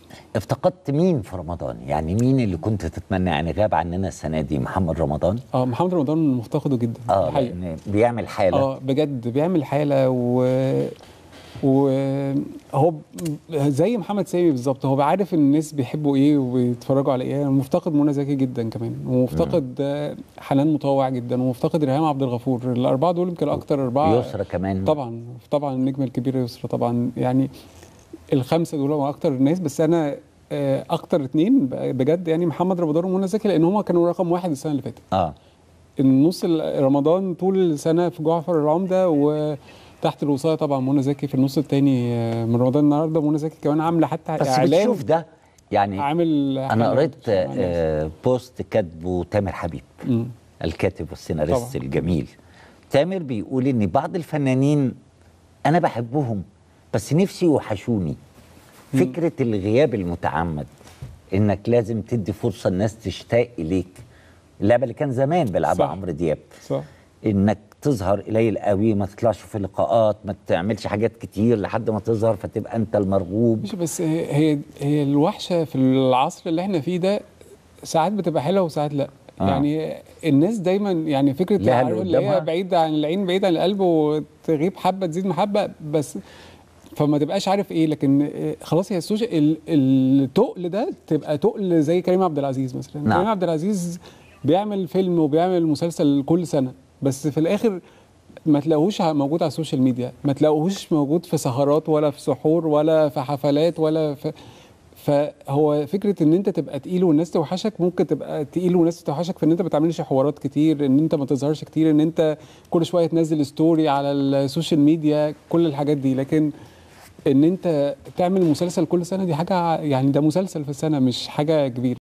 افتقدت مين في رمضان يعني مين اللي كنت تتمنى يعني غاب عننا السنه دي محمد رمضان اه محمد رمضان مفتقده جدا اه الحقيقة. لان بيعمل حاله اه بجد بيعمل حاله و وهو ب- زي محمد سامي بالظبط هو عارف الناس بيحبوا ايه وبيتفرجوا على ايه انا مفتقد منى زكي جدا كمان ومفتقد آه، حنان مطوع جدا ومفتقد ريهام عبد الغفور الاربعه دول يمكن اكتر اربعه يسرى كمان طبعا طبعا النجم الكبير يسرى طبعا يعني الخمسه دول هم اكتر الناس بس انا آه، اكتر اتنين بجد يعني محمد رمضان ومنى زكي لان هم كانوا رقم واحد السنه اللي فاتت اه النص ال- رمضان طول السنه في جعفر العمده وتحت الوصايه طبعا منى زكي في النص الثاني من رمضان النهارده منى زكي كمان عامله حتى بس اعلان بتشوف ده يعني عامل انا حاجة قريت مع الناس. آه، بوست كاتبه تامر حبيب مم. الكاتب والسيناريست طبعا. الجميل تامر بيقول ان بعض الفنانين انا بحبهم بس نفسي يوحشوني فكره الغياب المتعمد انك لازم تدي فرصه الناس تشتاق اليك اللعبه اللي كان زمان بيلعبها صح. عمرو دياب صح انك تظهر قليل قوي ما تطلعش في لقاءات ما تعملش حاجات كتير لحد ما تظهر فتبقى انت المرغوب مش بس هي هي- هي الوحشه في العصر اللي احنا فيه ده ساعات بتبقى حلوه وساعات لا آه. يعني الناس دايما يعني فكره لها اللي العارف اللي قدامها. هي بعيد عن العين بعيد عن القلب وتغيب حبه تزيد محبه بس فما تبقاش عارف ايه لكن آه، خلاص هي السوشيال ال- التقل ده تبقى تقل زي كريم عبد العزيز مثلا نعم. كريم عبد العزيز بيعمل فيلم وبيعمل مسلسل كل سنه بس في الاخر ما تلاقوهوش ع- موجود على السوشيال ميديا ما تلاقوهوش موجود في سهرات ولا في سحور ولا في حفلات ولا في فهو فكره ان انت تبقى تقيل والناس توحشك ممكن تبقى تقيل والناس توحشك في ان انت ما بتعملش حوارات كتير ان انت ما تظهرش كتير ان انت كل شويه تنزل ستوري على السوشيال ميديا كل الحاجات دي لكن ان انت تعمل مسلسل كل سنه دي حاجه يعني ده مسلسل في السنه مش حاجه كبيره